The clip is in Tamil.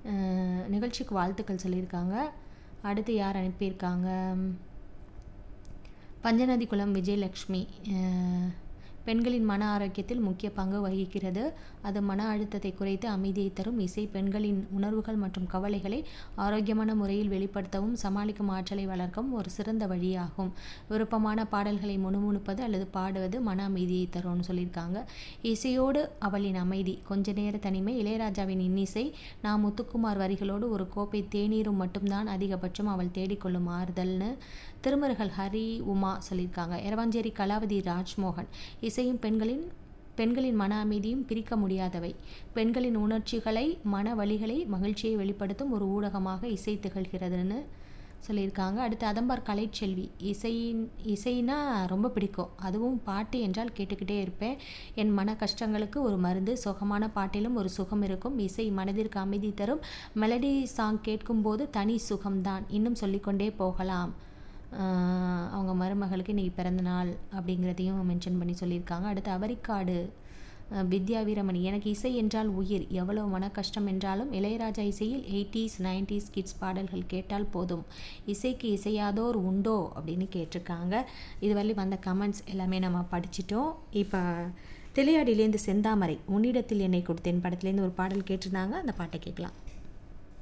அஹ், நிகழ்ச்சிக்கு வாழ்த்துக்கள் சொல்லியிருக்காங்க அடுத்து யார் அனுப்பியிருக்காங்க பஞ்சநதி குளம் விஜயலக்ஷ்மி அஹ், பெண்களின் மன ஆரோக்கியத்தில் முக்கிய பங்கு வகிக்கிறது அது மன அழுத்தத்தை குறைத்து அமைதியை தரும் இசை பெண்களின் உணர்வுகள் மற்றும் கவலைகளை ஆரோக்கியமான முறையில் வெளிப்படுத்தவும் சமாளிக்கும் ஆற்றலை வளர்க்கவும் ஒரு சிறந்த வழியாகும் விருப்பமான பாடல்களை முணுமுணுப்பது அல்லது பாடுவது மன அமைதியை தரும்னு சொல்லியிருக்காங்க இசையோடு அவளின் அமைதி கொஞ்ச நேர தனிமை இளையராஜாவின் இன்னிசை நான் முத்துக்குமார் வரிகளோடு ஒரு கோப்பை தேநீரும் மட்டும்தான் அதிகபட்சம் அவள் தேடிக்கொள்ளும் ஆறுதல்னு திருமருகல் ஹரி உமா சொல்லியிருக்காங்க எரவாஞ்சேரி கலாவதி ராஜ்மோகன் இசையும் பெண்களின் பெண்களின் மன அமைதியும் பிரிக்க முடியாதவை பெண்களின் உணர்ச்சிகளை மன வலிகளை மகிழ்ச்சியை வெளிப்படுத்தும் ஒரு ஊடகமாக இசை திகழ்கிறதுன்னு சொல்லியிருக்காங்க அடுத்து அதம்பார் கலைச்செல்வி இசையின் இசைனா ரொம்ப பிடிக்கும் அதுவும் பாட்டு என்றால் கேட்டுக்கிட்டே இருப்பேன் என் மன கஷ்டங்களுக்கு ஒரு மருந்து சுகமான பாட்டிலும் ஒரு சுகம் இருக்கும் இசை மனதிற்கு அமைதி தரும் மெலடி சாங் கேட்கும்போது தனி சுகம்தான் இன்னும் சொல்லிக்கொண்டே போகலாம் ஆஹ் அவங்க மருமகளுக்கு இன்றைக்கி பிறந்த நாள் அப்படிங்கிறதையும் மென்ஷன் பண்ணி சொல்லியிருக்காங்க அடுத்து அவரிக்காடு அஹ் வித்யா வீரமணி எனக்கு இசை என்றால் உயிர் எவ்வளவு மன கஷ்டம் என்றாலும் இளையராஜா இசையில் எயிட்டிஸ் நைன்டிஸ் கிட்ஸ் பாடல்கள் கேட்டால் போதும் இசைக்கு இசையாதோர் உண்டோ அப்படின்னு கேட்டிருக்காங்க இதுவரை வந்த கமெண்ட்ஸ் எல்லாமே நம்ம படிச்சிட்டோம் இப்போ திளையாடியிலேருந்து செந்தாமரை உன்னிடத்தில் என்னை கொடுத்தேன் படத்துலேருந்து ஒரு பாடல் கேட்டிருந்தாங்க அந்த பாட்டை கேட்கலாம்